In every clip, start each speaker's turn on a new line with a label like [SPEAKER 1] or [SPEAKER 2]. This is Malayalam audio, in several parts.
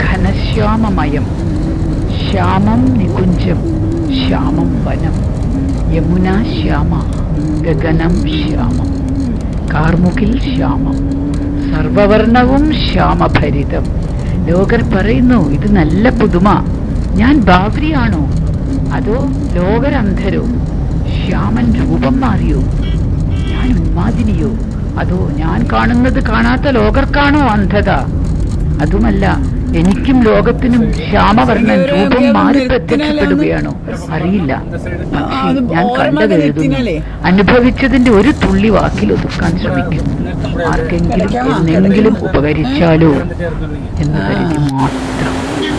[SPEAKER 1] ഘനശ്യാമമയം ശ്യാമം നികുഞ്ചം ശ്യാമം വനം യമുന ശ്യാമ ഗഗനം ശ്യാമം കാർമുകിൽ ശ്യാമം സർവവർണവും ശ്യാമഭരിതം ലോകർ പറയുന്നു ഇത് നല്ല പുതുമ ഞാൻ ബാവരിയാണോ അതോ ലോകരന്ധരോ ശ്യാമൻ രൂപം മാറിയോ ഞാൻ ഉന്മാദിനിയോ അതോ ഞാൻ കാണുന്നത് കാണാത്ത ലോകർക്കാണോ അന്ധത അതുമല്ല എനിക്കും ലോകത്തിനും ശ്യാമവർണ്ണൻ രൂപം മാറി പ്രത്യക്ഷപ്പെടുകയാണോ അറിയില്ല പക്ഷേ ഞാൻ കണ്ടത് എഴുതുന്നു അനുഭവിച്ചതിന്റെ ഒരു തുള്ളി വാക്കിൽ ഒതുക്കാൻ ശ്രമിക്കും ആർക്കെങ്കിലും എന്നെങ്കിലും ഉപകരിച്ചാലോ എന്ന് കരുതി മാത്രം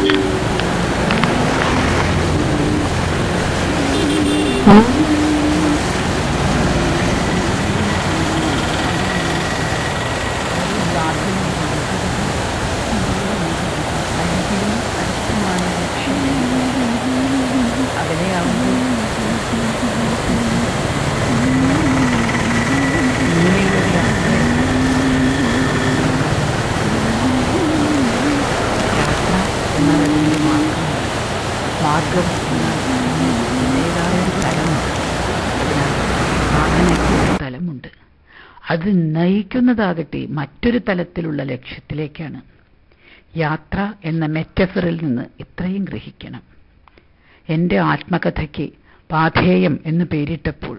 [SPEAKER 1] മാർഗം എന്നാൽ അതിൻ്റെതായ ഒരു തലമുണ്ട് അതിനാൽ സാധനയ്ക്ക് ഒരു തലമുണ്ട് അത് നയിക്കുന്നതാകട്ടെ മറ്റൊരു തലത്തിലുള്ള ലക്ഷ്യത്തിലേക്കാണ് യാത്ര എന്ന മെറ്റഫറിൽ നിന്ന് ഇത്രയും ഗ്രഹിക്കണം എൻ്റെ ആത്മകഥയ്ക്ക് പാഥേയം എന്ന് പേരിട്ടപ്പോൾ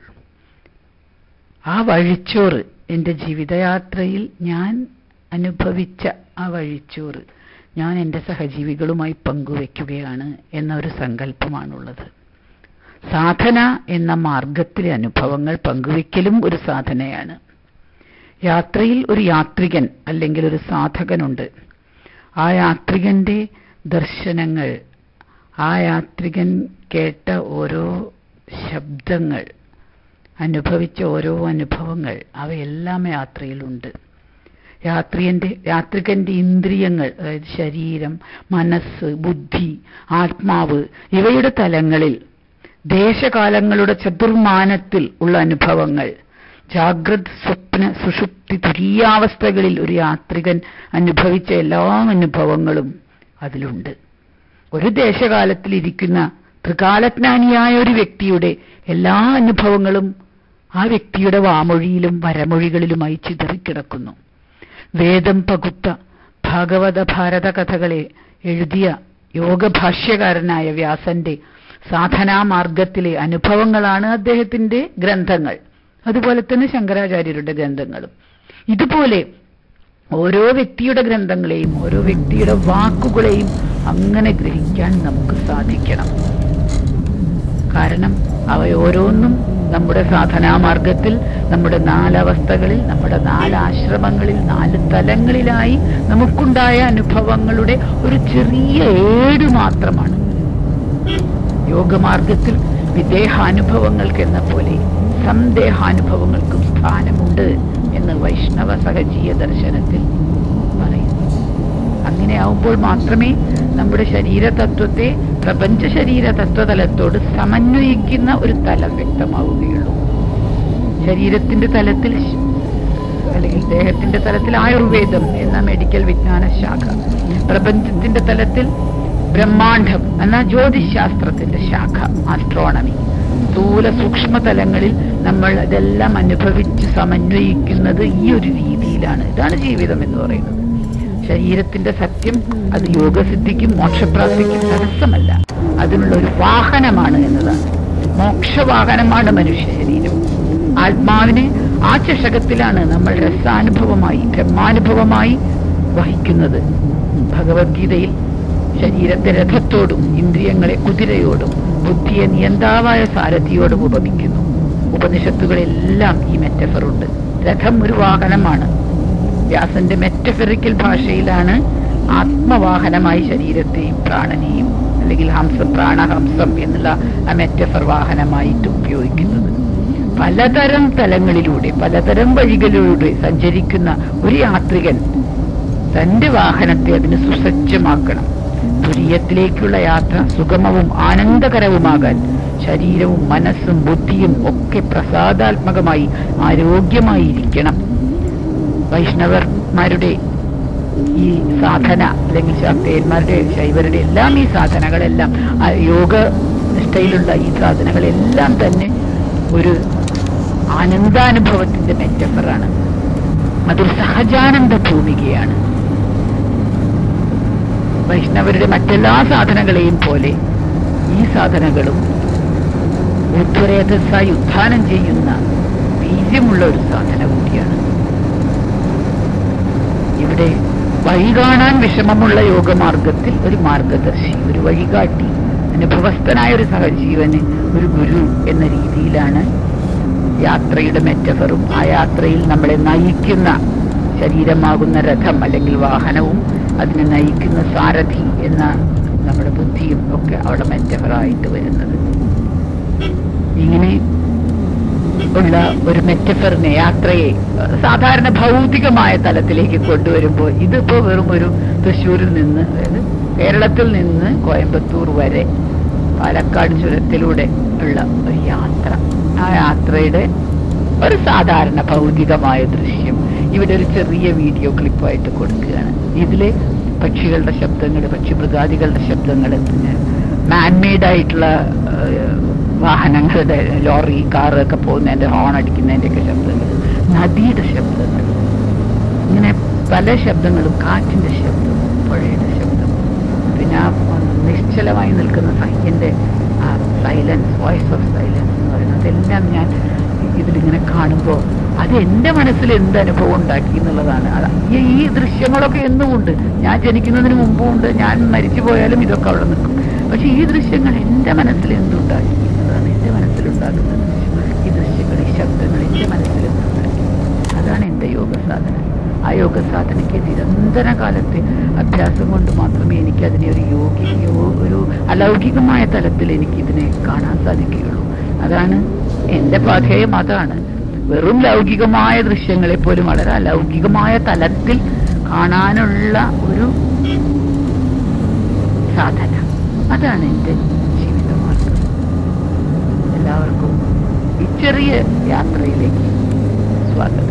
[SPEAKER 1] ആ വഴിച്ചോറ് എൻ്റെ ജീവിതയാത്രയിൽ ഞാൻ അനുഭവിച്ച ആ വഴിച്ചോറ് ഞാൻ എൻ്റെ സഹജീവികളുമായി പങ്കുവെക്കുകയാണ് എന്ന ഒരു സങ്കല്പമാണുള്ളത് സാധന എന്ന മാർഗത്തിലെ അനുഭവങ്ങൾ പങ്കുവെക്കലും ഒരു സാധനയാണ് യാത്രയിൽ ഒരു യാത്രികൻ അല്ലെങ്കിൽ ഒരു സാധകനുണ്ട് ആ യാത്രികന്റെ ദർശനങ്ങൾ ആ യാത്രികൻ കേട്ട ഓരോ ശബ്ദങ്ങൾ അനുഭവിച്ച ഓരോ അനുഭവങ്ങൾ അവയെല്ലാം യാത്രയിലുണ്ട് യാത്രിയന്റെ യാത്രികന്റെ ഇന്ദ്രിയങ്ങൾ അതായത് ശരീരം മനസ്സ് ബുദ്ധി ആത്മാവ് ഇവയുടെ തലങ്ങളിൽ ദേശകാലങ്ങളുടെ ചതുർമാനത്തിൽ ഉള്ള അനുഭവങ്ങൾ ജാഗ്രത് സ്വപ്ന സുഷുപ്തി തുരീയാവസ്ഥകളിൽ ഒരു യാത്രികൻ അനുഭവിച്ച എല്ലാ അനുഭവങ്ങളും അതിലുണ്ട് ഒരു ദേശകാലത്തിൽ ഇരിക്കുന്ന ത്രികാലജ്ഞാനിയായ ഒരു വ്യക്തിയുടെ എല്ലാ അനുഭവങ്ങളും ആ വ്യക്തിയുടെ വാമൊഴിയിലും വരമൊഴികളിലുമായി ചിതറിക്കിടക്കുന്നു വേദം പകുത്ത ഭാഗവത ഭാരത കഥകളെ എഴുതിയ യോഗഭാഷ്യകാരനായ വ്യാസന്റെ സാധനാമാർഗത്തിലെ അനുഭവങ്ങളാണ് അദ്ദേഹത്തിന്റെ ഗ്രന്ഥങ്ങൾ അതുപോലെ തന്നെ ശങ്കരാചാര്യരുടെ ഗ്രന്ഥങ്ങളും ഇതുപോലെ ഓരോ വ്യക്തിയുടെ ഗ്രന്ഥങ്ങളെയും ഓരോ വ്യക്തിയുടെ വാക്കുകളെയും അങ്ങനെ ഗ്രഹിക്കാൻ നമുക്ക് സാധിക്കണം കാരണം അവ ഓരോന്നും നമ്മുടെ സാധനാമാർഗത്തിൽ നമ്മുടെ നാലവസ്ഥകളിൽ നമ്മുടെ നാല് ആശ്രമങ്ങളിൽ നാല് തലങ്ങളിലായി നമുക്കുണ്ടായ അനുഭവങ്ങളുടെ ഒരു ചെറിയ ഏട് മാത്രമാണ് യോഗമാർഗത്തിൽ വിദേഹാനുഭവങ്ങൾക്ക് എന്ന പോലെ സന്ദേഹാനുഭവങ്ങൾക്കും സ്ഥാനമുണ്ട് എന്ന് വൈഷ്ണവ സഹജീയ ദർശനത്തിൽ പറയുന്നു അങ്ങനെ ആവുമ്പോൾ മാത്രമേ നമ്മുടെ ശരീരതത്വത്തെ പ്രപഞ്ച ശരീര തത്വതലത്തോട് സമന്വയിക്കുന്ന ഒരു തലം വ്യക്തമാവുകയുള്ളൂ ശരീരത്തിന്റെ തലത്തിൽ ശ്- അല്ലെങ്കിൽ ദേഹത്തിന്റെ തലത്തിൽ ആയുർവേദം എന്ന മെഡിക്കൽ വിജ്ഞാന ശാഖ പ്രപഞ്ചത്തിന്റെ തലത്തിൽ ബ്രഹ്മാണ്ഡം എന്ന ജ്യോതിശാസ്ത്രത്തിന്റെ ശാഖ ആസ്ട്രോണമി സ്ഥൂല സൂക്ഷ്മ തലങ്ങളിൽ നമ്മൾ ഇതെല്ലാം അനുഭവിച്ച് സമന്വയിക്കുന്നത് ഈ ഒരു രീതിയിലാണ് ഇതാണ് ജീവിതം എന്ന് പറയുന്നത് ശരീരത്തിന്റെ സത്യം അത് യോഗസിദ്ധിക്കും മോക്ഷപ്രാപ്തിക്കും തടസ്സമല്ല അതിനുള്ള ഒരു വാഹനമാണ് എന്നതാണ് മോക്ഷവാഹനമാണ് മനുഷ്യ ശരീരം ആത്മാവിനെ ആ ചഷകത്തിലാണ് നമ്മൾ രസാനുഭവമായി ബ്രഹ്മാനുഭവമായി വഹിക്കുന്നത് ഭഗവത്ഗീതയിൽ ശരീരത്തെ രഥത്തോടും ഇന്ദ്രിയങ്ങളെ കുതിരയോടും ബുദ്ധിയെ നിയന്താവായ സാരഥിയോടും ഉപമിക്കുന്നു ഉപനിഷത്തുകളെല്ലാം ഈ മെറ്റഫറുണ്ട് രഥം ഒരു വാഹനമാണ് വ്യാസന്റെ മെറ്റഫറിക്കൽ ഭാഷയിലാണ് ആത്മവാഹനമായി ശരീരത്തെയും പ്രാണനെയും അല്ലെങ്കിൽ ഹംസം പ്രാണഹംസം എന്നുള്ള ആ മെറ്റഫർ വാഹനമായിട്ട് ഉപയോഗിക്കുന്നത് പലതരം തലങ്ങളിലൂടെ പലതരം വഴികളിലൂടെ സഞ്ചരിക്കുന്ന ഒരു യാത്രികൻ തന്റെ വാഹനത്തെ അതിന് സുസജ്ജമാക്കണം തുര്യത്തിലേക്കുള്ള യാത്ര സുഗമവും ആനന്ദകരവുമാകാൻ ശരീരവും മനസ്സും ബുദ്ധിയും ഒക്കെ പ്രസാദാത്മകമായി ആരോഗ്യമായി ഇരിക്കണം വൈഷ്ണവർമാരുടെ ഈ സാധന അല്ലെങ്കിൽ ശാക്തേന്മാരുടെ ശൈവരുടെ എല്ലാം ഈ സാധനകളെല്ലാം ആ യോഗ നിഷ്ഠയിലുള്ള ഈ സാധനങ്ങളെല്ലാം തന്നെ ഒരു ആനന്ദാനുഭവത്തിന്റെ മെറ്റഫറാണ് അതൊരു സഹജാനന്ദ ഭൂമികയാണ് വൈഷ്ണവരുടെ മറ്റെല്ലാ സാധനങ്ങളെയും പോലെ ഈ സാധനങ്ങളും ഊർധ്വരേതസ്സായി ഉത്ഥാനം ചെയ്യുന്ന വീര്യമുള്ള ഒരു സാധന കൂടിയാണ് ഇവിടെ വഴി കാണാൻ വിഷമമുള്ള യോഗമാർഗത്തിൽ ഒരു മാർഗദർശി ഒരു വഴികാട്ടി അനുഭവസ്ഥനായ ഒരു സഹജീവന് ഒരു ഗുരു എന്ന രീതിയിലാണ് യാത്രയുടെ മെറ്റഫറും ആ യാത്രയിൽ നമ്മളെ നയിക്കുന്ന ശരീരമാകുന്ന രഥം അല്ലെങ്കിൽ വാഹനവും അതിനെ നയിക്കുന്ന സാരഥി എന്ന നമ്മുടെ ബുദ്ധിയും ഒക്കെ അവിടെ മെറ്റഫറായിട്ട് വരുന്നത് ഇങ്ങനെ ഉള്ള ഒരു മെറ്റഫറിനെ യാത്രയെ അഹ് സാധാരണ ഭൗതികമായ തലത്തിലേക്ക് കൊണ്ടുവരുമ്പോൾ ഇതിപ്പോ വെറും ഒരു തൃശ്ശൂരിൽ നിന്ന് അതായത് കേരളത്തിൽ നിന്ന് കോയമ്പത്തൂർ വരെ പാലക്കാട് ചുരത്തിലൂടെ ഉള്ള ഒരു യാത്ര ആ യാത്രയുടെ ഒരു സാധാരണ ഭൗതികമായ ദൃശ്യം ഇവിടെ ഒരു ചെറിയ വീഡിയോ ക്ലിപ്പായിട്ട് കൊടുക്കുകയാണ് ഇതിലെ പക്ഷികളുടെ ശബ്ദങ്ങൾ പക്ഷിമൃഗാദികളുടെ ശബ്ദങ്ങൾ പിന്നെ മാൻമെയ്ഡ് ആയിട്ടുള്ള ഏഹ്, വാഹനങ്ങളുടെ ലോറി കാറ് ഒക്കെ പോകുന്നതിന്റെ ഹോൺ അടിക്കുന്നതിന്റെ ഒക്കെ ശബ്ദങ്ങൾ നദിയുടെ ശബ്ദങ്ങൾ ഇങ്ങനെ പല ശബ്ദങ്ങളും കാറ്റിന്റെ ശബ്ദം പുഴയുടെ ശബ്ദം പിന്നെ ആ നിശ്ചലമായി നിൽക്കുന്ന സൈന്യന്റെ ആ സൈലൻസ് വോയിസ് ഓഫ് സൈലൻസ് എന്ന് പറയുന്നത് അതെല്ലാം ഞാൻ ഇതിലിങ്ങനെ കാണുമ്പോൾ അത് എൻ്റെ മനസ്സിൽ എന്ത് അനുഭവം ഉണ്ടാക്കി എന്നുള്ളതാണ് അത് ഈ ഈ ദൃശ്യങ്ങളൊക്കെ എന്നും ഉണ്ട് ഞാൻ ജനിക്കുന്നതിന് മുമ്പും ഉണ്ട് ഞാൻ മരിച്ചു പോയാലും ഇതൊക്കെ അവിടെ നിൽക്കും പക്ഷെ ഈ ദൃശ്യങ്ങൾ എൻ്റെ മനസ്സിൽ എന്തുണ്ടാക്കി എന്നതാണ് എൻ്റെ മനസ്സിലുണ്ടാകുന്ന ദൃശ്യങ്ങൾ ഈ ദൃശ്യങ്ങൾ ഈ ശബ്ദങ്ങൾ എൻ്റെ മനസ്സിൽ എന്തുണ്ടാക്കി അതാണ് എൻ്റെ യോഗ സാധന ആ യോഗ സാധനയ്ക്ക് നിരന്തര കാലത്തെ അഭ്യാസം കൊണ്ട് മാത്രമേ എനിക്ക് അതിനെ ഒരു യോഗി യോ- ഒരു അലൗകികമായ തലത്തിൽ എനിക്ക് ഇതിനെ കാണാൻ സാധിക്കുകയുള്ളൂ അതാണ് എൻ്റെ പാധേയം അതാണ് വെറും ലൗകികമായ ദൃശ്യങ്ങളെ പോലും വളരെ അലൗകികമായ തലത്തിൽ കാണാനുള്ള ഒരു സാധന അതാണ് എൻ്റെ ജീവിതമാർഗം എല്ലാവർക്കും ഈ ചെറിയ യാത്രയിലേക്ക് സ്വാഗതം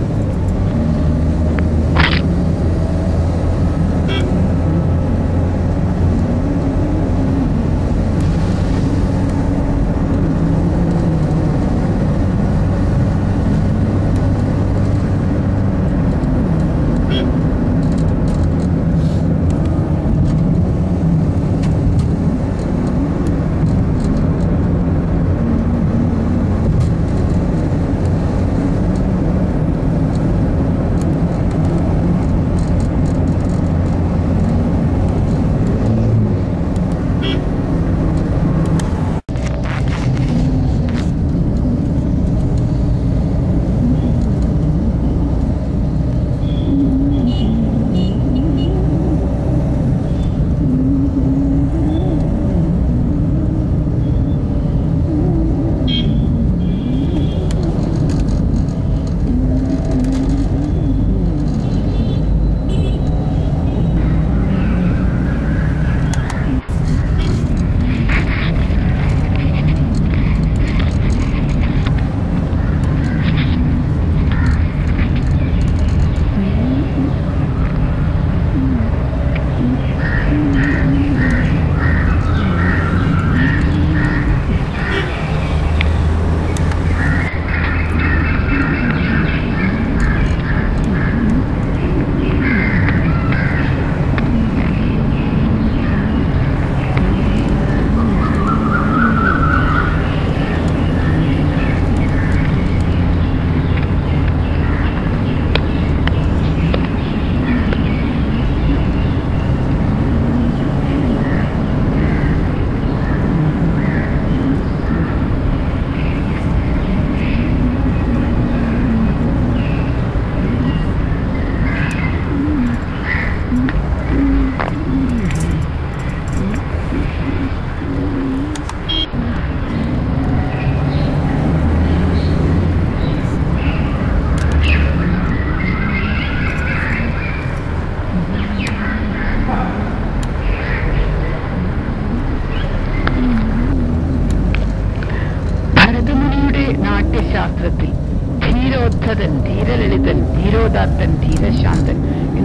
[SPEAKER 1] ഭരതമുനിയുടെ നാട്യശാസ്ത്രത്തിൽ ധീരോദ്ധതൻ ധീരലളിതൻ ധീരോദാത്തൻ ധീരശാന്തൻ എന്ന്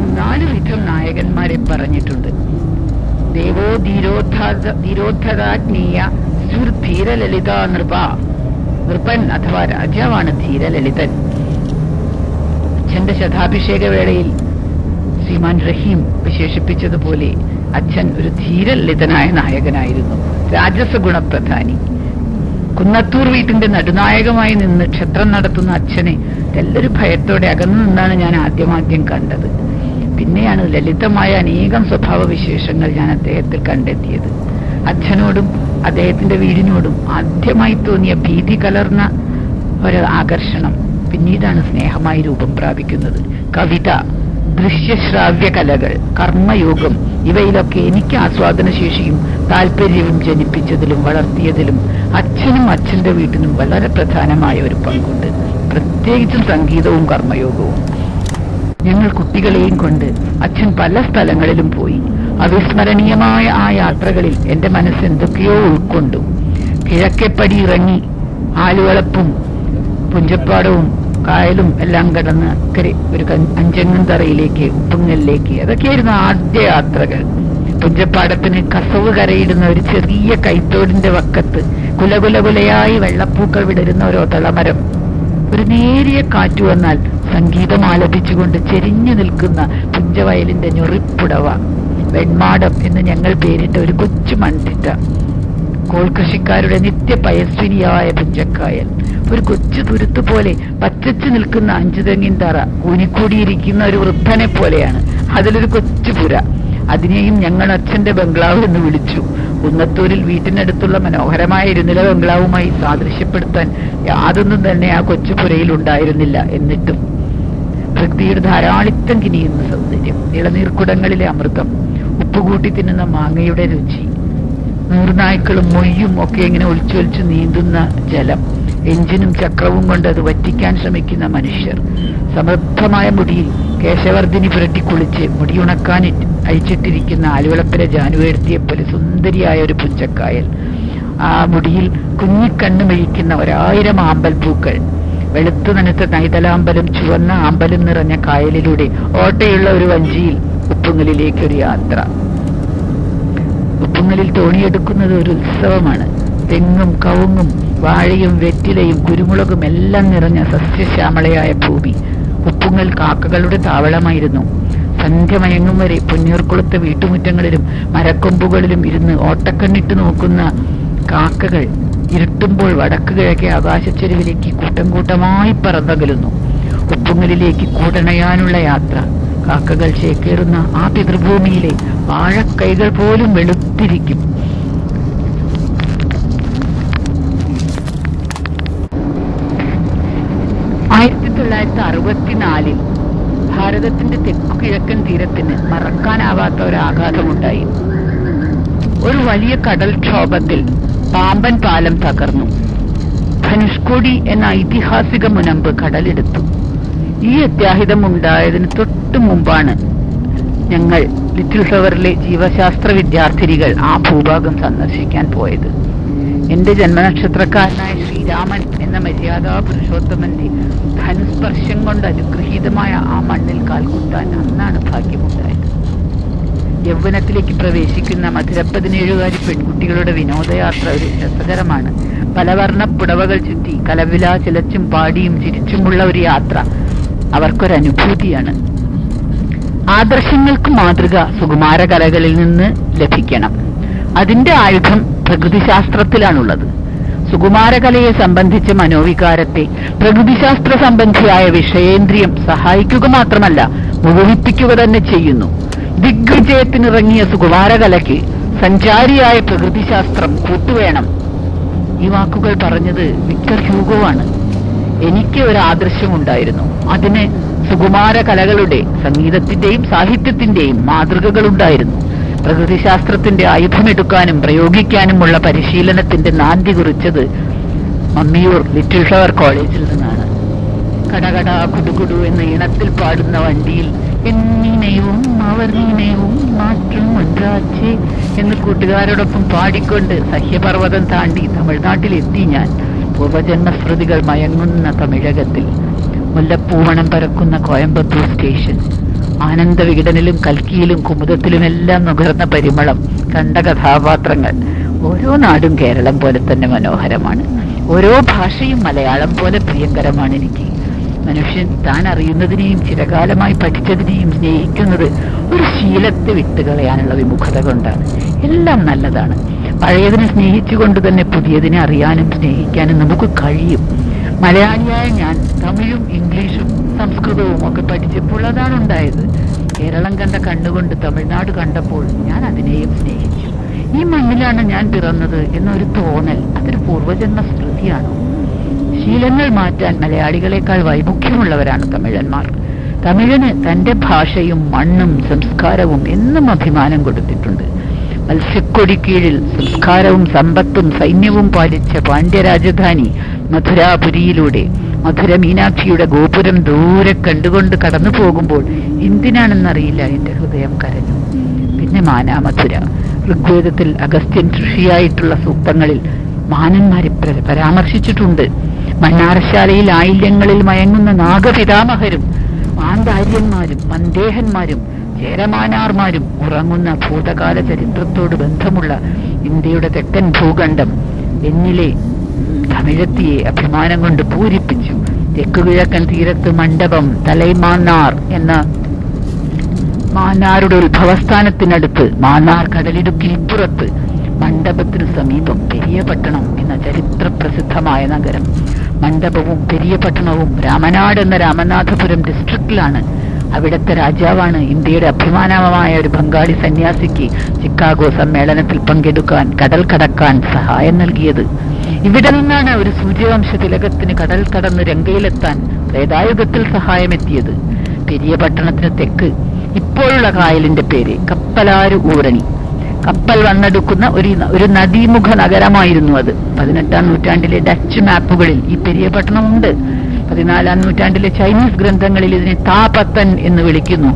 [SPEAKER 1] നാല് വിധം നായകന്മാരെ പറഞ്ഞിട്ടുണ്ട് ദേവോ ധീരോദ്ധാത ധീരോദ്ധതാജ്ഞേയ സുർ ധീരലളിത നൃപ നൃപൻ അഥവാ രാജാവാണ് ധീരലളിതൻ അച്ഛന്റെ ശതാഭിഷേക വേളയിൽ ശ്രീമാൻ റഹീം വിശേഷിപ്പിച്ചതുപോലെ അച്ഛൻ ഒരു ധീരലളിതനായ നായകനായിരുന്നു രാജസ ഗുണപ്രധാനി കുന്നത്തൂർ വീട്ടിന്റെ നടുനായകമായി നിന്ന് ക്ഷത്രം നടത്തുന്ന അച്ഛനെ എല്ലാവരും ഭയത്തോടെ അകന്നു നിന്നാണ് ഞാൻ ആദ്യമാദ്യം കണ്ടത് പിന്നെയാണ് ലളിതമായ അനേകം സ്വഭാവ വിശേഷങ്ങൾ ഞാൻ അദ്ദേഹത്തിൽ കണ്ടെത്തിയത് അച്ഛനോടും അദ്ദേഹത്തിന്റെ വീടിനോടും ആദ്യമായി തോന്നിയ ഭീതി കലർന്ന ഒരു ആകർഷണം പിന്നീടാണ് സ്നേഹമായി രൂപം പ്രാപിക്കുന്നത് കവിത ദൃശ്യശ്രാവ്യ കലകൾ കർമ്മയോഗം ഇവയിലൊക്കെ എനിക്ക് ആസ്വാദനശേഷിയും താല്പര്യവും ജനിപ്പിച്ചതിലും വളർത്തിയതിലും അച്ഛനും അച്ഛന്റെ വീട്ടിനും വളരെ പ്രധാനമായ ഒരു പങ്കുണ്ട് പ്രത്യേകിച്ചും സംഗീതവും കർമ്മയോഗവും ഞങ്ങൾ കുട്ടികളെയും കൊണ്ട് അച്ഛൻ പല സ്ഥലങ്ങളിലും പോയി അവിസ്മരണീയമായ ആ യാത്രകളിൽ എന്റെ മനസ്സ് എന്തൊക്കെയോ ഉൾക്കൊണ്ടു കിഴക്കെപ്പടി ഇറങ്ങി ആലുവളപ്പും പുഞ്ചപ്പാടവും കായലും എല്ലാം കടന്ന് അക്കരെ ഒരു കൻ- അഞ്ചങ്ങന്തറയിലേക്ക് ഉപ്പുങ്ങലിലേക്ക് അതൊക്കെയായിരുന്നു ആദ്യ യാത്രകൾ പുഞ്ചപ്പാടത്തിന് കസവ് കരയിടുന്ന ഒരു ചെറിയ കൈത്തോടിന്റെ വക്കത്ത് കുലകുലകുലയായി വെള്ളപ്പൂക്കൾ വിടരുന്ന ഒരു ഒതളമരം ഒരു നേരിയ കാറ്റ് വന്നാൽ സംഗീതം ആലപിച്ചുകൊണ്ട് ചെരിഞ്ഞു നിൽക്കുന്ന പുഞ്ചവയലിന്റെ ഞൊറിപ്പുടവ വെൺമാടം എന്ന് ഞങ്ങൾ പേരിട്ട ഒരു കൊച്ചു മൺതിട്ട കോൾകൃഷിക്കാരുടെ നിത്യ പയസ്വിനിയായ പുഞ്ചക്കായൽ ഒരു കൊച്ചു തുരുത്തു പോലെ പച്ചച്ചു നിൽക്കുന്ന അഞ്ചു തെങ്ങിൻ തറ കൂനിക്കൂടിയിരിക്കുന്ന ഒരു വൃദ്ധനെ പോലെയാണ് അതിലൊരു കൊച്ചു പുര അതിനെയും ഞങ്ങൾ അച്ഛന്റെ ബംഗ്ലാവ് എന്ന് വിളിച്ചു കുന്നത്തൂരിൽ വീട്ടിനടുത്തുള്ള മനോഹരമായ ഇരുനില ബംഗ്ലാവുമായി സാദൃശ്യപ്പെടുത്താൻ യാതൊന്നും തന്നെ ആ കൊച്ചു പുരയിൽ ഉണ്ടായിരുന്നില്ല എന്നിട്ടും പ്രകൃതിയുടെ ധാരാളിത്തം കിനിയുന്ന സൗന്ദര്യം ഇളനീർക്കുടങ്ങളിലെ അമൃതം ഉപ്പുകൂട്ടി തിന്നുന്ന മാങ്ങയുടെ രുചി നീർനായ്ക്കളും മൊയ്യും ഒക്കെ ഇങ്ങനെ ഒളിച്ചൊലിച്ച് നീന്തുന്ന ജലം എഞ്ചിനും ചക്രവും കൊണ്ട് അത് വറ്റിക്കാൻ ശ്രമിക്കുന്ന മനുഷ്യർ സമൃദ്ധമായ മുടിയിൽ കേശവർദ്ധിനി പുരട്ടി കുളിച്ച് മുടിയുണക്കാൻ ഇട്ട് അഴിച്ചിട്ടിരിക്കുന്ന ആലുവളപ്പിലെ ജാനുവേർത്തിയെപ്പോലെ സുന്ദരിയായ ഒരു പുഞ്ചക്കായൽ ആ മുടിയിൽ കുഞ്ഞിക്കണ്ണ് മെഴിക്കുന്ന ഒരായിരം ആമ്പൽപ്പൂക്കൾ വെളുത്തു നനുത്ത നൈതലാമ്പലും ചുവന്ന ആമ്പലും നിറഞ്ഞ കായലിലൂടെ ഓട്ടയുള്ള ഒരു വഞ്ചിയിൽ ഉപ്പുങ്ങലിലേക്ക് ഒരു യാത്ര ഉപ്പുങ്ങലിൽ തോണിയെടുക്കുന്നത് ഒരു ഉത്സവമാണ് തെങ്ങും കവുങ്ങും വാഴയും വെറ്റിലയും കുരുമുളകും എല്ലാം നിറഞ്ഞ സസ്യശ്യാമളയായ ഭൂമി ഉപ്പുങ്ങൽ കാക്കകളുടെ താവളമായിരുന്നു സന്ധ്യമയങ്ങും വരെ പൊന്നീർക്കുളത്തെ വീട്ടുമുറ്റങ്ങളിലും മരക്കൊമ്പുകളിലും ഇരുന്ന് ഓട്ടക്കണ്ണിട്ട് നോക്കുന്ന കാക്കകൾ ഇരുട്ടുമ്പോൾ വടക്ക് കിഴക്കേ ആകാശച്ചെരുവിലേക്ക് കൂട്ടം കൂട്ടമായി പറന്നകലുന്നു ഉപ്പുങ്ങലിലേക്ക് കൂടണയാനുള്ള യാത്ര കാക്കകൾ ചേക്കേറുന്ന ആ പിതൃഭൂമിയിലെ വാഴക്കൈകൾ പോലും വെളുത്തിരിക്കും ആയിരത്തി തൊള്ളായിരത്തി അറുപത്തിനാലിൽ ഭാരതത്തിന്റെ തെക്കു കിഴക്കൻ തീരത്തിന് മറക്കാനാവാത്ത ഒരു ആഘാതമുണ്ടായി ഒരു വലിയ കടൽക്ഷോഭത്തിൽ പാമ്പൻ പാലം തകർന്നു ധനുഷ്കോടി എന്ന ഐതിഹാസിക മുനമ്പ് കടലെടുത്തു ഈ അത്യാഹിതം ഉണ്ടായതിന് തൊട്ടു മുമ്പാണ് ഞങ്ങൾ ലിറ്റിൽ ഫ്ലവറിലെ ജീവശാസ്ത്ര വിദ്യാർത്ഥിനികൾ ആ ഭൂഭാഗം സന്ദർശിക്കാൻ പോയത് എന്റെ ജന്മനക്ഷത്രക്കാരനായ ശ്രീരാമൻ എന്ന മര്യാദാ പുരുഷോത്തമന്റെ ധനുസ്പർശം കൊണ്ട് അനുഗ്രഹീതമായ ആ മണ്ണിൽ കാൽകുത്താൻ അന്നാണ് ഭാഗ്യമുണ്ടായത് യൗവനത്തിലേക്ക് പ്രവേശിക്കുന്ന മധുര പതിനേഴുകാരി പെൺകുട്ടികളുടെ വിനോദയാത്ര ഒരു രസകരമാണ് പലവർണ്ണ പുടവകൾ ചുറ്റി കലവില ചിലച്ചും പാടിയും ചിരിച്ചുമുള്ള ഒരു യാത്ര അവർക്കൊരനുഭൂതിയാണ് ആദർശങ്ങൾക്ക് മാതൃക സുകുമാര കലകളിൽ നിന്ന് ലഭിക്കണം അതിന്റെ ആയുധം പ്രകൃതിശാസ്ത്രത്തിലാണുള്ളത് സുകുമാരകലയെ സംബന്ധിച്ച മനോവികാരത്തെ പ്രകൃതിശാസ്ത്ര സംബന്ധിയായ വിഷയേന്ദ്രിയം സഹായിക്കുക മാത്രമല്ല മുഴുവിപ്പിക്കുക തന്നെ ചെയ്യുന്നു ദിഗ്വിജയത്തിനിറങ്ങിയ സുകുമാരകലയ്ക്ക് സഞ്ചാരിയായ പ്രകൃതിശാസ്ത്രം കൂട്ടുവേണം ഈ വാക്കുകൾ പറഞ്ഞത് വിക്ടർ ഹ്യൂഗോ ആണ് എനിക്ക് ഒരു ആദർശമുണ്ടായിരുന്നു അതിന് സുകുമാര കലകളുടെ സംഗീതത്തിന്റെയും സാഹിത്യത്തിന്റെയും മാതൃകകളുണ്ടായിരുന്നു പ്രകൃതിശാസ്ത്രത്തിന്റെ ആയുധമെടുക്കാനും പ്രയോഗിക്കാനുമുള്ള പരിശീലനത്തിന്റെ നാന്തി കുറിച്ചത് മമ്മിയൂർ ലിറ്റിൽ ഫ്ലവർ കോളേജിൽ നിന്നാണ് കടകട കുടുകുടു എന്ന ഈണത്തിൽ പാടുന്ന വണ്ടിയിൽ എന്നീനയും അവർ നീനയും മാറ്റും ഒൻറാച്ചേ എന്ന് കൂട്ടുകാരോടൊപ്പം പാടിക്കൊണ്ട് സഹ്യപർവ്വതം താണ്ടി തമിഴ്നാട്ടിലെത്തി ഞാൻ പൂർവജന്മസ്മൃതികൾ മയങ്ങുന്ന തമിഴകത്തിൽ മുല്ലപ്പൂവണം പരക്കുന്ന കോയമ്പത്തൂർ സ്റ്റേഷൻ ആനന്ദ വികടനിലും കൽക്കിയിലും കുമുദത്തിലുമെല്ലാം നുകർന്ന പരിമളം കണ്ട കഥാപാത്രങ്ങൾ ഓരോ നാടും കേരളം പോലെ തന്നെ മനോഹരമാണ് ഓരോ ഭാഷയും മലയാളം പോലെ പ്രിയങ്കരമാണ് എനിക്ക് മനുഷ്യൻ താൻ അറിയുന്നതിനെയും ചിരകാലമായി പഠിച്ചതിനെയും സ്നേഹിക്കുന്നത് ഒരു ശീലത്തെ വിട്ടുകളയാനുള്ള വിമുഖത കൊണ്ടാണ് എല്ലാം നല്ലതാണ് പഴയതിനെ സ്നേഹിച്ചുകൊണ്ട് തന്നെ പുതിയതിനെ അറിയാനും സ്നേഹിക്കാനും നമുക്ക് കഴിയും മലയാളിയായ ഞാൻ തമിഴും ഇംഗ്ലീഷും സംസ്കൃതവും ഒക്കെ പഠിച്ചപ്പോൾ അതാണ് ഉണ്ടായത് കേരളം കണ്ട കണ്ണുകൊണ്ട് തമിഴ്നാട് കണ്ടപ്പോൾ ഞാൻ അതിനെയും സ്നേഹിച്ചു ഈ മണ്ണിലാണ് ഞാൻ പിറന്നത് എന്നൊരു തോന്നൽ അതൊരു പൂർവജന്മ സ്മൃതിയാണോ ശീലങ്ങൾ മാറ്റാൻ മലയാളികളെക്കാൾ വൈമുഖ്യമുള്ളവരാണ് തമിഴന്മാർ തമിഴന് തന്റെ ഭാഷയും മണ്ണും സംസ്കാരവും എന്നും അഭിമാനം കൊടുത്തിട്ടുണ്ട് മത്സ്യക്കൊടി കീഴിൽ സംസ്കാരവും സമ്പത്തും സൈന്യവും പാലിച്ച പാണ്ഡ്യരാജധാനി മധുരാപുരിയിലൂടെ മധുര മീനാക്ഷിയുടെ ഗോപുരം ദൂരെ കണ്ടുകൊണ്ട് കടന്നു പോകുമ്പോൾ എന്തിനാണെന്നറിയില്ല എന്റെ ഹൃദയം കരഞ്ഞു പിന്നെ മാനാമധുര ഋഗ്വേദത്തിൽ അഗസ്ത്യൻ ഋഷിയായിട്ടുള്ള സൂക്തങ്ങളിൽ മാനന്മാരെ പ്ര- പരാമർശിച്ചിട്ടുണ്ട് മണ്ണാറശാലയിൽ ആയില്യങ്ങളിൽ മയങ്ങുന്ന നാഗപിതാമഹരും മാന്താര്യന്മാരും മന്ദേഹന്മാരും ചേരമാനാർമാരും ഉറങ്ങുന്ന ഭൂതകാല ചരിത്രത്തോട് ബന്ധമുള്ള ഇന്ത്യയുടെ തെക്കൻ ഭൂഖണ്ഡം എന്നിലെ തമിഴത്തിയെ അഭിമാനം കൊണ്ട് പൂരിപ്പിച്ചു തെക്കുകിഴക്കൻ തീരത്ത് മണ്ഡപം തലൈമാന്നാർ എന്ന മാന്നാരുടെ ഉത്ഭവസ്ഥാനത്തിനടുത്ത് മാന്നാർ കടലിടുക്കിനിപ്പുറത്ത് മണ്ഡപത്തിനു സമീപം പെരിയപട്ടണം എന്ന ചരിത്ര പ്രസിദ്ധമായ നഗരം മണ്ഡപവും പെരിയപട്ടണവും രാമനാട് എന്ന രാമനാഥപുരം ഡിസ്ട്രിക്റ്റിലാണ് അവിടുത്തെ രാജാവാണ് ഇന്ത്യയുടെ അഭിമാനമായ ഒരു ബംഗാളി സന്യാസിക്ക് ചിക്കാഗോ സമ്മേളനത്തിൽ പങ്കെടുക്കാൻ കടൽ കടക്കാൻ സഹായം നൽകിയത് ഇവിടെ നിന്നാണ് ഒരു സൂര്യവംശ തിലകത്തിന് കടൽ കടന്ന് രംഗയിലെത്താൻ ത്രേതായുഗത്തിൽ സഹായമെത്തിയത് പെരിയ പട്ടണത്തിന് തെക്ക് ഇപ്പോഴുള്ള കായലിന്റെ പേര് കപ്പലാരു ഊരണി കപ്പൽ വന്നെടുക്കുന്ന ഒരു ഒരു നദീമുഖ നഗരമായിരുന്നു അത് പതിനെട്ടാം നൂറ്റാണ്ടിലെ ഡച്ച് മാപ്പുകളിൽ ഈ പെരിയ പട്ടണമുണ്ട് പതിനാലാം നൂറ്റാണ്ടിലെ ചൈനീസ് ഗ്രന്ഥങ്ങളിൽ ഇതിനെ താപത്തൻ എന്ന് വിളിക്കുന്നു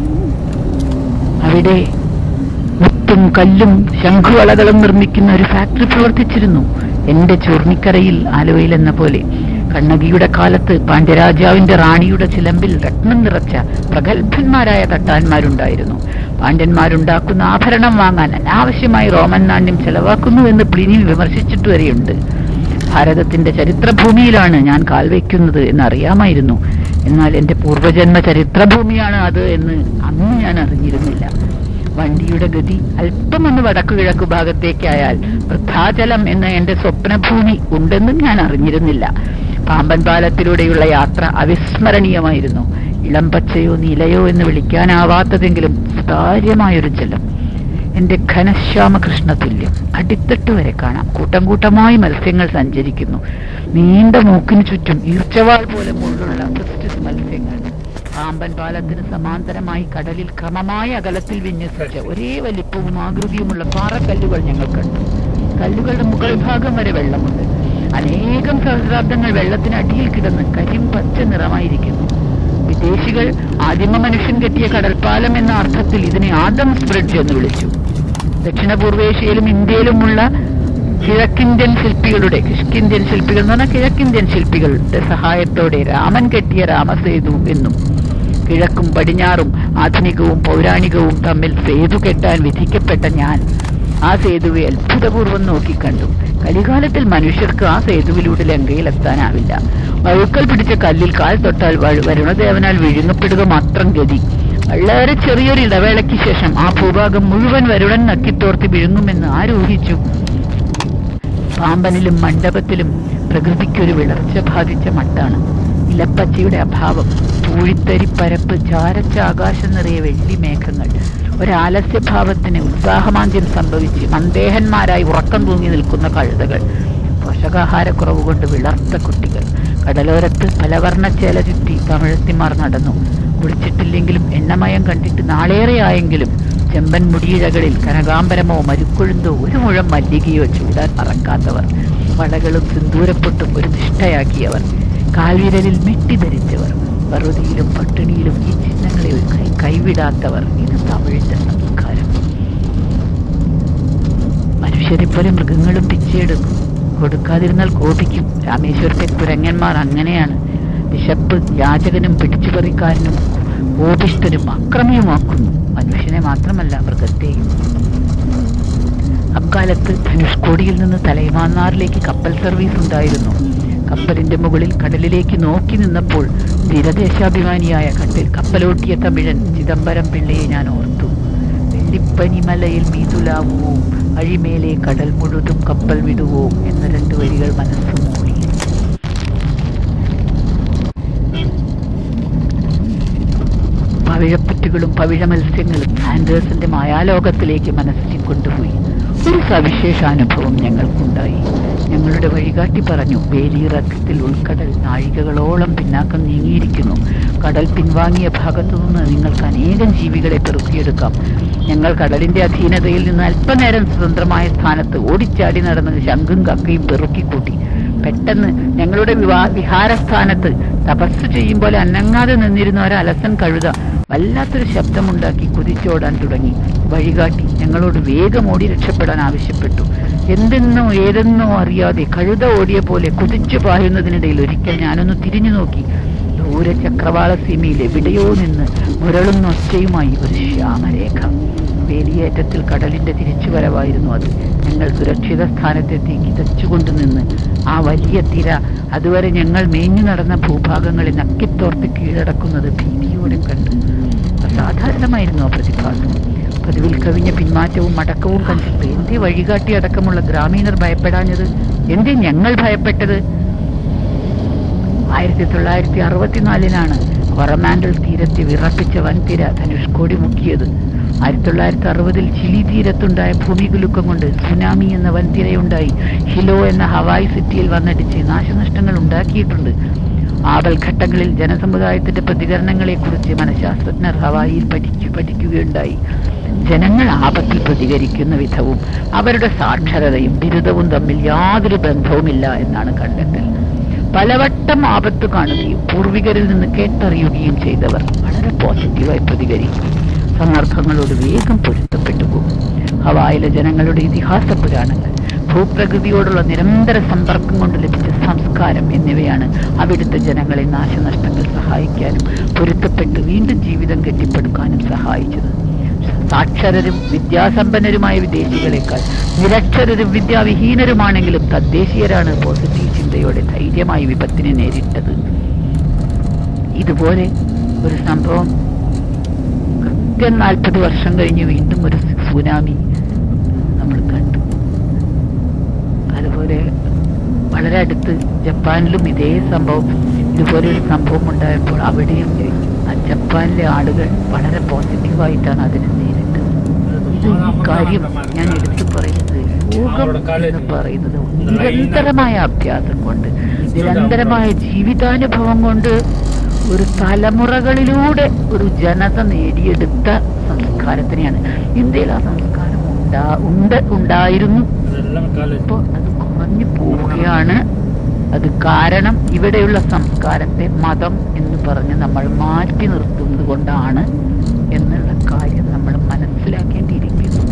[SPEAKER 1] അവിടെ മുത്തും കല്ലും ശംഖുവളകളും നിർമ്മിക്കുന്ന ഒരു ഫാക്ടറി പ്രവർത്തിച്ചിരുന്നു എന്റെ ചൂർണിക്കരയിൽ ആലുവയിൽ എന്ന പോലെ കണ്ണകിയുടെ കാലത്ത് പാണ്ഡ്യരാജാവിന്റെ റാണിയുടെ ചിലമ്പിൽ രത്നം നിറച്ച പ്രഗത്ഭന്മാരായ തട്ടാന്മാരുണ്ടായിരുന്നു പാണ്ഡ്യന്മാരുണ്ടാക്കുന്ന ആഭരണം വാങ്ങാൻ അനാവശ്യമായി റോമൻ നാണ്യം ചെലവാക്കുന്നുവെന്ന് പ്ലിനി വിമർശിച്ചിട്ട് വരെയുണ്ട് ഭാരതത്തിന്റെ ചരിത്രഭൂമിയിലാണ് ഞാൻ കാൽവയ്ക്കുന്നത് എന്നറിയാമായിരുന്നു എന്നാൽ എന്റെ പൂർവജന്മ ചരിത്രഭൂമിയാണ് അത് എന്ന് അന്ന് ഞാൻ അറിഞ്ഞിരുന്നില്ല വണ്ടിയുടെ ഗതി അല്പമൊന്ന് വടക്കു കിഴക്കു ഭാഗത്തേക്കായാൽ വൃദ്ധാചലം എന്ന എന്റെ സ്വപ്നഭൂമി ഉണ്ടെന്നും ഞാൻ അറിഞ്ഞിരുന്നില്ല പാമ്പൻ പാലത്തിലൂടെയുള്ള യാത്ര അവിസ്മരണീയമായിരുന്നു ഇളം പച്ചയോ നീലയോ എന്ന് വിളിക്കാനാവാത്തതെങ്കിലും സുതാര്യമായൊരു ജലം എന്റെ ഘനശ്യാമകൃഷ്ണ തുല്യം അടിത്തട്ട് വരെ കാണാം കൂട്ടം കൂട്ടമായി മത്സ്യങ്ങൾ സഞ്ചരിക്കുന്നു നീണ്ട മൂക്കിന് ചുറ്റും ഈർച്ചവാൾ പോലെ മുള്ളുള്ള ക്രിസ്റ്റിസ് മത്സ്യങ്ങൾ പാമ്പൻ പാലത്തിന് സമാന്തരമായി കടലിൽ ക്രമമായ അകലത്തിൽ വിന്യസിച്ച ഒരേ വലിപ്പവും ആകൃതിയുമുള്ള പാറക്കല്ലുകൾ ഞങ്ങൾ കണ്ടു കല്ലുകളുടെ മുകൾ ഭാഗം വരെ വെള്ളമുണ്ട് അനേകം സഹസ്രാബ്ദങ്ങൾ വെള്ളത്തിനടിയിൽ കിടന്ന് കരിമ്പച്ച നിറമായിരിക്കുന്നു വിദേശികൾ ആദിമ മനുഷ്യൻ കെട്ടിയ കടൽപ്പാലം എന്ന അർത്ഥത്തിൽ ഇതിനെ ആദംസ് ബ്രിഡ്ജ് എന്ന് വിളിച്ചു ദക്ഷിണപൂർവേഷ്യയിലും ഇന്ത്യയിലുമുള്ള കിഴക്കിന്ത്യൻ ശില്പികളുടെ കിഴക്കിന്ത്യൻ ശില്പികൾ എന്ന് പറഞ്ഞാൽ കിഴക്കിന്ത്യൻ ശില്പികളുടെ സഹായത്തോടെ രാമൻ കെട്ടിയ രാമസേതു എന്നും കിഴക്കും പടിഞ്ഞാറും ആധുനികവും പൗരാണികവും തമ്മിൽ സേതു കെട്ടാൻ വിധിക്കപ്പെട്ട ഞാൻ ആ സേതുവെ അത്ഭുതപൂർവ്വം നോക്കിക്കണ്ടു കലികാലത്തിൽ മനുഷ്യർക്ക് ആ സേതുവിലൂടെ ലങ്കയിലെത്താനാവില്ല വഴുക്കൽ പിടിച്ച കല്ലിൽ കാൽ തൊട്ടാൽ വഴു- വരുണദേവനാൽ വിഴുങ്ങപ്പെടുക മാത്രം ഗതി വളരെ ചെറിയൊരു ഇടവേളയ്ക്ക് ശേഷം ആ ഭൂഭാഗം മുഴുവൻ വരുണൻ നക്കിത്തോർത്തി വിഴുങ്ങുമെന്ന് ആരൂഹിച്ചു പാമ്പനിലും മണ്ഡപത്തിലും പ്രകൃതിക്കൊരു വിളർച്ച ബാധിച്ച മട്ടാണ് ഇലപ്പച്ചയുടെ അഭാവം പൂഴിത്തരി പരപ്പ് ചാരച്ച ആകാശം നിറയെ വെള്ളി മേഘങ്ങൾ ഒരാലസ്യഭാവത്തിന് ഉത്സാഹമാന്ദ്യം സംഭവിച്ച് മന്ദേഹന്മാരായി ഉറക്കം തൂങ്ങി നിൽക്കുന്ന കഴുതകൾ പോഷകാഹാരക്കുറവ് കൊണ്ട് വിളർത്ത കുട്ടികൾ കടലോരത്ത് പലവർണ്ണ ചേല ചുറ്റി തമിഴത്തിമാർ നടന്നു കുളിച്ചിട്ടില്ലെങ്കിലും എണ്ണമയം കണ്ടിട്ട് നാളേറെയായെങ്കിലും ചെമ്പൻ മുടിയിഴകളിൽ കനകാംബരമോ മരുക്കൊഴുന്തോ ഒരു മുഴം മല്ലികയോ ചൂടാൻ മറക്കാത്തവർ വളകളും സിന്ദൂരപ്പൊട്ടും ഒരു നിഷ്ഠയാക്കിയവർ കാൽവിരലിൽ മെട്ടിധരിച്ചവർ വറുതിയിലും പട്ടിണിയിലും ഈ ചിഹ്നങ്ങളെ ഒരു കൈ കൈവിടാത്തവർ ഇത് തമിഴിന്റെ സംസ്കാരം മനുഷ്യരെ പോലെ മൃഗങ്ങളും പിച്ചയെടുക്കും കൊടുക്കാതിരുന്നാൽ കോപിക്കും രാമേശ്വരത്തെ കുരങ്ങന്മാർ അങ്ങനെയാണ് വിശപ്പ് യാചകനും പിടിച്ചുപറിക്കാരനും കോപിഷ്ഠനും അക്രമിയുമാക്കുന്നു മനുഷ്യനെ മാത്രമല്ല മൃഗത്തെയും അക്കാലത്ത് ധനുഷ്കോടിയിൽ നിന്ന് തലൈമാന്നാറിലേക്ക് കപ്പൽ സർവീസ് ഉണ്ടായിരുന്നു കപ്പലിന്റെ മുകളിൽ കടലിലേക്ക് നോക്കി നിന്നപ്പോൾ തീരദേശാഭിമാനിയായ കട്ടിൽ കപ്പലോട്ടിയ തമിഴൻ ചിദംബരം പിള്ളയെ ഞാൻ ഓർത്തു വെള്ളിപ്പനിമലയിൽ മീതുലാവുവോ അഴിമേലെ കടൽ മുഴുതും കപ്പൽ വിടുവോ എന്ന രണ്ട് വരികൾ മനസ്സ് മൂടി പവിഴപ്പുറ്റുകളും പവിഴ മത്സ്യങ്ങളും ആൻഡേഴ്സന്റെ മായാലോകത്തിലേക്ക് മനസ്സിനെ കൊണ്ടുപോയി ഒരു സവിശേഷാനുഭവം ഞങ്ങൾക്കുണ്ടായി ഞങ്ങളുടെ വഴികാട്ടി പറഞ്ഞു വേലിയിറക്കത്തിൽ ഉൾക്കടൽ നാഴികകളോളം പിന്നാക്കം നീങ്ങിയിരിക്കുന്നു കടൽ പിൻവാങ്ങിയ ഭാഗത്തു നിന്ന് നിങ്ങൾക്ക് അനേകം ജീവികളെ പെറുക്കിയെടുക്കാം ഞങ്ങൾ കടലിന്റെ അധീനതയിൽ നിന്ന് അല്പനേരം സ്വതന്ത്രമായ സ്ഥാനത്ത് ഓടിച്ചാടി നടന്ന് ശംഖും കക്കയും പെറുക്കിക്കൂട്ടി പെട്ടെന്ന് ഞങ്ങളുടെ വിവാ വിഹാരസ്ഥാനത്ത് തപസ് ചെയ്യും പോലെ അനങ്ങാതെ നിന്നിരുന്ന ഒരു അലസൻ കഴുത വല്ലാത്തൊരു ശബ്ദമുണ്ടാക്കി കുതിച്ചോടാൻ തുടങ്ങി വഴികാട്ടി ഞങ്ങളോട് വേഗം ഓടി രക്ഷപ്പെടാൻ ആവശ്യപ്പെട്ടു എന്തെന്നോ ഏതെന്നോ അറിയാതെ കഴുത ഓടിയ പോലെ കുതിച്ചു പായുന്നതിനിടയിൽ ഒരിക്കൽ ഞാനൊന്ന് തിരിഞ്ഞു നോക്കി ദൂരെ ചക്രവാള സീമയിൽ എവിടെയോ നിന്ന് മുരളുന്ന ഒച്ചയുമായി ഒരു ശ്യാമരേഖ വേലിയേറ്റത്തിൽ കടലിന്റെ തിരിച്ചുവരവായിരുന്നു അത് ഞങ്ങൾ സുരക്ഷിത സ്ഥാനത്തെത്തി കിതച്ചുകൊണ്ട് നിന്ന് ആ വലിയ തിര അതുവരെ ഞങ്ങൾ മേഞ്ഞു നടന്ന ഭൂഭാഗങ്ങളെ നക്കിത്തോർത്ത് കീഴടക്കുന്നത് ഭീതിയോടെ കണ്ട് അസാധാരണമായിരുന്നു ആ പ്രതിഭാസം പതിവിൽ കവിഞ്ഞ പിന്മാറ്റവും മടക്കവും കണ്ടിട്ട് എന്തേ വഴികാട്ടി അടക്കമുള്ള ഗ്രാമീണർ ഭയപ്പെടാഞ്ഞത് എന്തേ ഞങ്ങൾ ഭയപ്പെട്ടത് ആയിരത്തി തൊള്ളായിരത്തി അറുപത്തിനാലിനാണ് വറമാൻഡൽ തീരത്തെ വിറപ്പിച്ച വൻതിര ധനുഷ്കോടി മുക്കിയത് ആയിരത്തി തൊള്ളായിരത്തി അറുപതിൽ ചിലി തീരത്തുണ്ടായ ഭൂമികുലുക്കം കൊണ്ട് സുനാമി എന്ന വൻതിരയുണ്ടായി ഹിലോ എന്ന ഹവായ് സിറ്റിയിൽ വന്നടിച്ച് നാശനഷ്ടങ്ങൾ ഉണ്ടാക്കിയിട്ടുണ്ട് ആപൽഘട്ടങ്ങളിൽ ജനസമുദായത്തിന്റെ പ്രതികരണങ്ങളെ കുറിച്ച് മനഃശാസ്ത്രജ്ഞർ ഹവായിയിൽ പഠിക്കു പഠിക്കുകയുണ്ടായി ജനങ്ങൾ ആപത്തിൽ പ്രതികരിക്കുന്ന വിധവും അവരുടെ സാക്ഷരതയും ബിരുദവും തമ്മിൽ യാതൊരു ബന്ധവുമില്ല എന്നാണ് കണ്ടെത്തൽ പലവട്ടം ആപത്ത് കാണുകയും പൂർവികരിൽ നിന്ന് കേട്ടറിയുകയും ചെയ്തവർ വളരെ പോസിറ്റീവായി പ്രതികരിക്കും സന്ദർഭങ്ങളോട് വേഗം പൊരുത്തപ്പെട്ടു പോകും ഹവായിലെ ജനങ്ങളുടെ ഇതിഹാസ പുരാണങ്ങൾ ഭൂപ്രകൃതിയോടുള്ള നിരന്തര സമ്പർക്കം കൊണ്ട് ലഭിച്ച സംസ്കാരം എന്നിവയാണ് അവിടുത്തെ ജനങ്ങളെ നാശനഷ്ടങ്ങൾ സഹായിക്കാനും പൊരുത്തപ്പെട്ട് വീണ്ടും ജീവിതം കെട്ടിപ്പടുക്കാനും സഹായിച്ചത് സാക്ഷരരും വിദ്യാസമ്പന്നരുമായ വിദേശികളെക്കാൾ നിരക്ഷരരും വിദ്യാവിഹീനരുമാണെങ്കിലും തദ്ദേശീയരാണ് പോസിറ്റീവ് ചിന്തയോടെ ധൈര്യമായി വിപത്തിനെ നേരിട്ടത് ഇതുപോലെ ഒരു സംഭവം കൃത്യം നാൽപ്പത് വർഷം കഴിഞ്ഞ് വീണ്ടും ഒരു സുനാമി നമ്മൾ കണ്ടു അതുപോലെ വളരെ അടുത്ത് ജപ്പാനിലും ഇതേ സംഭവം ഇതുപോലെ ഒരു സംഭവം ഉണ്ടായപ്പോൾ അവിടെയും ആ ജപ്പാനിലെ ആളുകൾ വളരെ പോസിറ്റീവായിട്ടാണ് അതിനെ നേരിട്ടത് ഇത് ഈ കാര്യം ഞാൻ എടുത്തു പറയുന്നത് യോഗം എന്ന് പറയുന്നത് നിരന്തരമായ അഭ്യാസം കൊണ്ട് നിരന്തരമായ ജീവിതാനുഭവം കൊണ്ട് ഒരു തലമുറകളിലൂടെ ഒരു ജനത നേടിയെടുത്ത സംസ്കാരത്തിനെയാണ് ഇന്ത്യയിൽ ആ സംസ്കാരം ഉണ്ടാ ഉണ്ട് ഉണ്ടായിരുന്നു ഇപ്പോൾ അത് കുറഞ്ഞു പോവുകയാണ് അത് കാരണം ഇവിടെയുള്ള സംസ്കാരത്തെ മതം എന്ന് പറഞ്ഞ് നമ്മൾ മാറ്റി നിർത്തുന്നത് കൊണ്ടാണ് എന്നുള്ള കാര്യം നമ്മൾ മനസ്സിലാക്കേണ്ടിയിരിക്കുന്നു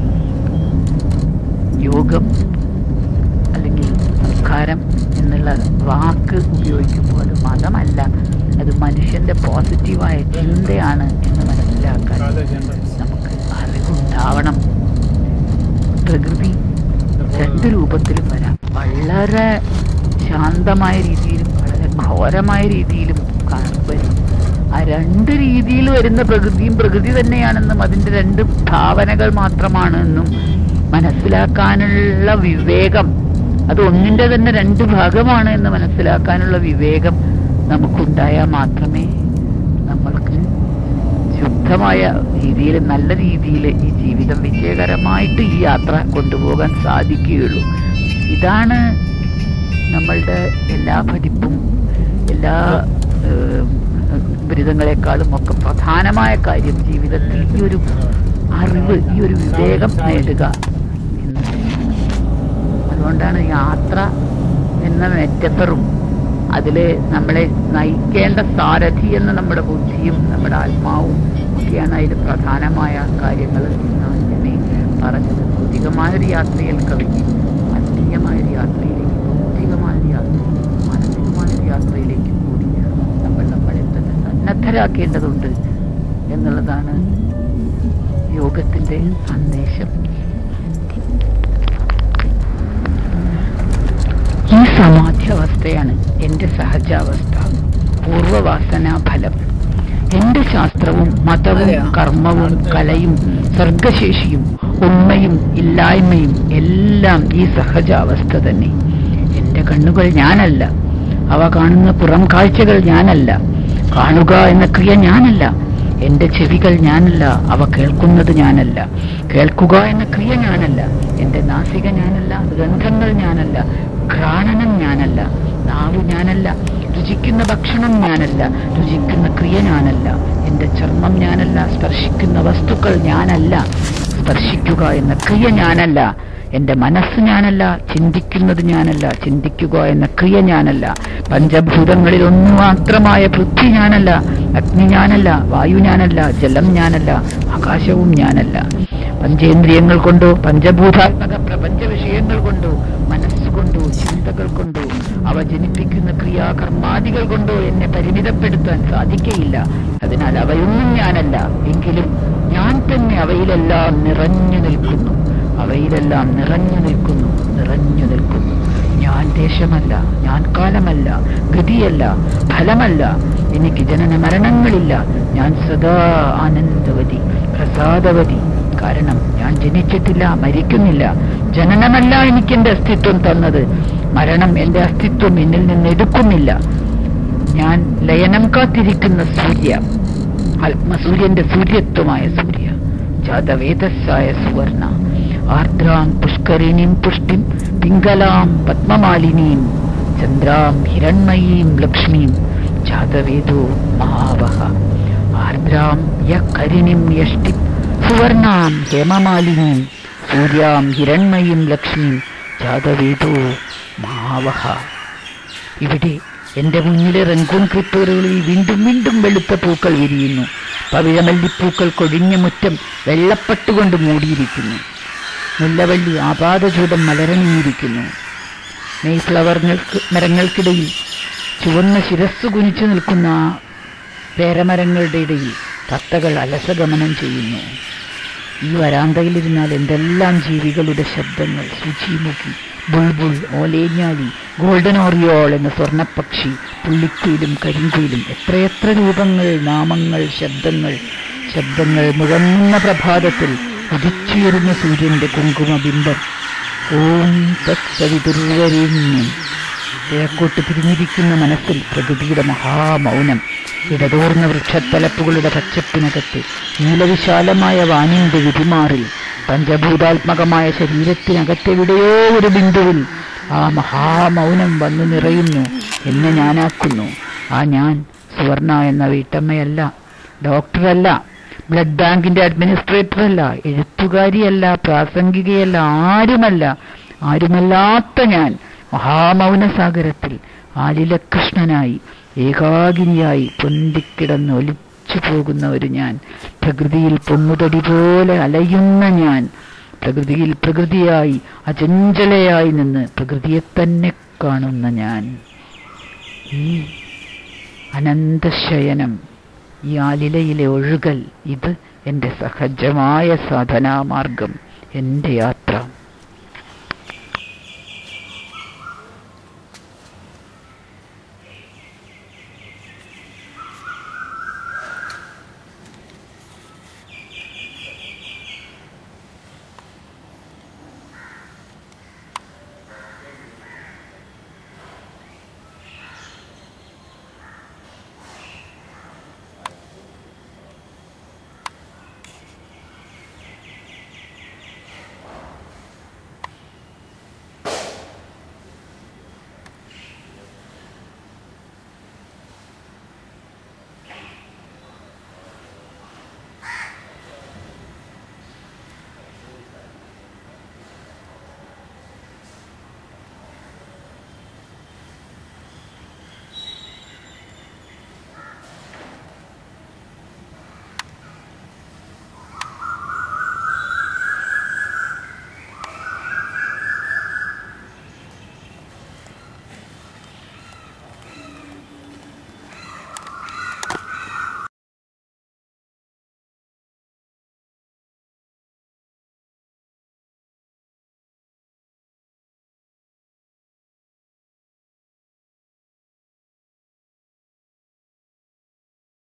[SPEAKER 1] യോഗം അല്ലെങ്കിൽ സംസ്കാരം എന്നുള്ള വാക്ക് ഉപയോഗിക്കുമ്പോൾ അത് മതമല്ല അത് മനുഷ്യന്റെ പോസിറ്റീവായ ചിന്തയാണ് എന്ന് മനസ്സിലാക്കാൻ നമുക്ക് അറിവുണ്ടാവണം പ്രകൃതി രണ്ട് രൂപത്തിലും വരാം വളരെ ശാന്തമായ രീതിയിലും വളരെ ഘോരമായ രീതിയിലും കാണും വരും ആ രണ്ട് രീതിയിൽ വരുന്ന പ്രകൃതിയും പ്രകൃതി തന്നെയാണെന്നും അതിൻ്റെ രണ്ട് ഭാവനകൾ മാത്രമാണെന്നും മനസ്സിലാക്കാനുള്ള വിവേകം അത് ഒന്നിൻ്റെ തന്നെ രണ്ട് ഭാഗമാണ് എന്ന് മനസ്സിലാക്കാനുള്ള വിവേകം നമുക്കുണ്ടായാൽ മാത്രമേ നമ്മൾക്ക് ശുദ്ധമായ രീതിയിൽ നല്ല രീതിയിൽ ഈ ജീവിതം വിജയകരമായിട്ട് ഈ യാത്ര കൊണ്ടുപോകാൻ സാധിക്കുകയുള്ളൂ ഇതാണ് നമ്മളുടെ എല്ലാ പഠിപ്പും എല്ലാ ഏഹ്, ബിരുദങ്ങളെക്കാളും ഒക്കെ പ്രധാനമായ കാര്യം ജീവിതത്തിൽ ഈ ഒരു അറിവ് ഈ ഒരു വിവേകം നേടുക എന്നത് അതുകൊണ്ടാണ് യാത്ര എന്ന മെറ്റപ്പറും അതിൽ നമ്മളെ നയിക്കേണ്ട സാരഥി എന്ന നമ്മുടെ ബുദ്ധിയും നമ്മുടെ ആത്മാവും ഒക്കെയാണ് അതിൽ പ്രധാനമായ കാര്യങ്ങൾ എന്നാണ് ഞാൻ പറഞ്ഞത് ഭൗതികമായൊരു യാത്രയിൽ കവിഞ്ഞ് ആത്മീയമായൊരു യാത്രയിലേക്ക് ഭൗതികമായൊരു യാത്ര മാനസികമായൊരു യാത്രയിലേക്ക് കൂടി നമ്മൾ നമ്മളെ തന്നെ സന്നദ്ധ കൃതാർത്ഥരാക്കേണ്ടതുണ്ട് എന്നുള്ളതാണ് യോഗത്തിന്റെ സന്ദേശം ഈ സമാധ്യാവസ്ഥയാണ് എന്റെ സഹജാവസ്ഥ പൂർവവാസനാ ഫലം എന്റെ ശാസ്ത്രവും മതവും കർമ്മവും കലയും സർഗശേഷിയും ഉണ്മയും ഇല്ലായ്മയും എല്ലാം ഈ സഹജാവസ്ഥ തന്നെ എന്റെ കണ്ണുകൾ ഞാനല്ല അവ കാണുന്ന പുറം കാഴ്ചകൾ ഞാനല്ല കാണുക എന്ന ക്രിയ ഞാനല്ല എന്റെ ചെവികൾ ഞാനല്ല അവ കേൾക്കുന്നത് ഞാനല്ല കേൾക്കുക എന്ന ക്രിയ ഞാനല്ല എന്റെ നാസിക ഞാനല്ല ഗന്ധങ്ങൾ ഞാനല്ല ഘ്രാണനം ഞാനല്ല നാവ് ഞാനല്ല രുചിക്കുന്ന ഭക്ഷണം ഞാനല്ല രുചിക്കുന്ന ക്രിയ ഞാനല്ല എന്റെ ചർമ്മം ഞാനല്ല സ്പർശിക്കുന്ന വസ്തുക്കൾ ഞാനല്ല സ്പർശിക്കുക എന്ന ക്രിയ ഞാനല്ല എന്റെ മനസ്സ് ഞാനല്ല ചിന്തിക്കുന്നത് ഞാനല്ല ചിന്തിക്കുക എന്ന ക്രിയ ഞാനല്ല പഞ്ചഭൂതങ്ങളിൽ ഒന്നു മാത്രമായ പൃഥ്വി ഞാനല്ല അഗ്നി ഞാനല്ല വായു ഞാനല്ല ജലം ഞാനല്ല ആകാശവും ഞാനല്ല പഞ്ചേന്ദ്രിയങ്ങൾ കൊണ്ടോ പഞ്ചഭൂതാത്മക പ്രപഞ്ച വിഷയങ്ങൾ കൊണ്ടോ മനസ്സുകൊണ്ടോ ചിന്തകൾ കൊണ്ടോ അവ ജനിപ്പിക്കുന്ന ക്രിയാകർമാദികൾ കൊണ്ടോ എന്നെ പരിമിതപ്പെടുത്താൻ സാധിക്കയില്ല അതിനാൽ അവയൊന്നും ഞാനല്ല എങ്കിലും ഞാൻ തന്നെ അവയിലെല്ലാം നിറഞ്ഞു നിൽക്കുന്നു അവയിലെല്ലാം നിറഞ്ഞു നിൽക്കുന്നു നിറഞ്ഞു നിൽക്കുന്നു ഞാൻ ദേശമല്ല ഞാൻ കാലമല്ല ഗതിയല്ല ഫലമല്ല എനിക്ക് ജനന മരണങ്ങളില്ല ഞാൻ സദാ ആനന്ദവതി പ്രസാദവതി കാരണം ഞാൻ ജനിച്ചിട്ടില്ല മരിക്കുന്നില്ല ജനനമല്ല എനിക്ക് എന്റെ അസ്തിത്വം തന്നത് മരണം എന്റെ അസ്തിത്വം എന്നിൽ നിന്ന് എടുക്കുന്നില്ല ഞാൻ ലയനം കാത്തിരിക്കുന്ന സൂര്യ ആത്മസൂര്യന്റെ സൂര്യത്വമായ സൂര്യ ജാതവേദസ്സായ സുവർണ ആർദ്രാം പുഷ്കരിണീം പുഷ്ടിം പിംഗലാം പത്മമാലിനീം ചന്ദ്രാം ഹിരൺമയീം ലക്ഷ്മീം ജാതവേദോ മഹാവഹ ആർദ്രാം യകരിണിം യഷ്ടിം സുവർണാം ഹേമമാലിനീം സൂര്യാം ഹിരൺമയീം ലക്ഷ്മീം ജാതവേദോ മഹാവഹ ഇവിടെ എന്റെ മുന്നിലെ റെങ്കൂൺ ക്രിപ്പറുകളിൽ വീണ്ടും വീണ്ടും വെളുത്ത പൂക്കൾ വിരിയുന്നു പവിഴമല്ലിപ്പൂക്കൾ കൊഴിഞ്ഞ മുറ്റം വെള്ളപ്പട്ടുകൊണ്ട് മൂടിയിരിക്കുന്നു മുല്ലവള്ളി ആപാദചൂടം മലരണിയിരിക്കുന്നു മെയ്ഫ്ലവർക്ക് മരങ്ങൾക്കിടയിൽ ചുവന്ന ശിരസ് കുനിച്ചു നിൽക്കുന്ന ആ പേരമരങ്ങളുടെ ഇടയിൽ തത്തകൾ അലസഗമനം ചെയ്യുന്നു ഈ വരാന്തയിലിരുന്നാൽ എന്തെല്ലാം ജീവികളുടെ ശബ്ദങ്ങൾ ശുചിമുഖി ബുൾബുൾ ഓലേഞ്ഞാലി ഗോൾഡൻ ഓറിയോൾ എന്ന സ്വർണപ്പക്ഷി പുള്ളിക്കുയിലും കരിങ്കുയിലും എത്രയെത്ര രൂപങ്ങൾ നാമങ്ങൾ ശബ്ദങ്ങൾ ശബ്ദങ്ങൾ മുഴങ്ങുന്ന പ്രഭാതത്തിൽ ഉദിച്ചുയരുന്ന സൂര്യന്റെ കുങ്കുമബിംബം ഓം തത്സവിതുർവരേണ്യം കിഴക്കോട്ട് തിരിഞ്ഞിരിക്കുന്ന മനസ്സിൽ പ്രകൃതിയുടെ മഹാമൗനം ഇടതോർന്ന വൃക്ഷത്തലപ്പുകളുടെ പച്ചപ്പിനകത്ത് നീലവിശാലമായ വാനിന്റെ വിരിമാറിൽ പഞ്ചഭൂതാത്മകമായ ശരീരത്തിനകത്തെവിടെയോ ഒരു ബിന്ദുവിൽ ആ മഹാമൗനം വന്നു നിറയുന്നു എന്നെ ഞാനാക്കുന്നു ആ ഞാൻ സുവർണ എന്ന വീട്ടമ്മയല്ല ഡോക്ടറല്ല ബ്ലഡ് ബാങ്കിന്റെ അഡ്മിനിസ്ട്രേറ്റർ അല്ല എഴുത്തുകാരിയല്ല പ്രാസംഗികയല്ല ആരുമല്ല ആരുമല്ലാത്ത ഞാൻ മഹാമൗനസാഗരത്തിൽ ആലിലകൃഷ്ണനായി ഏകാകിനിയായി പൊന്തിക്കിടന്ന് ഒലിച്ചു പോകുന്ന ഒരു ഞാൻ പ്രകൃതിയിൽ പൊങ്ങുതടി പോലെ അലയുന്ന ഞാൻ പ്രകൃതിയിൽ പ്രകൃതിയായി അചഞ്ചലയായി നിന്ന് പ്രകൃതിയെ തന്നെ കാണുന്ന ഞാൻ ഈ അനന്തശയനം ഈ ആലിലയിലെ ഒഴുകൽ ഇത് എൻ്റെ സഹജമായ സാധനാമാർഗം എൻ്റെ യാത്ര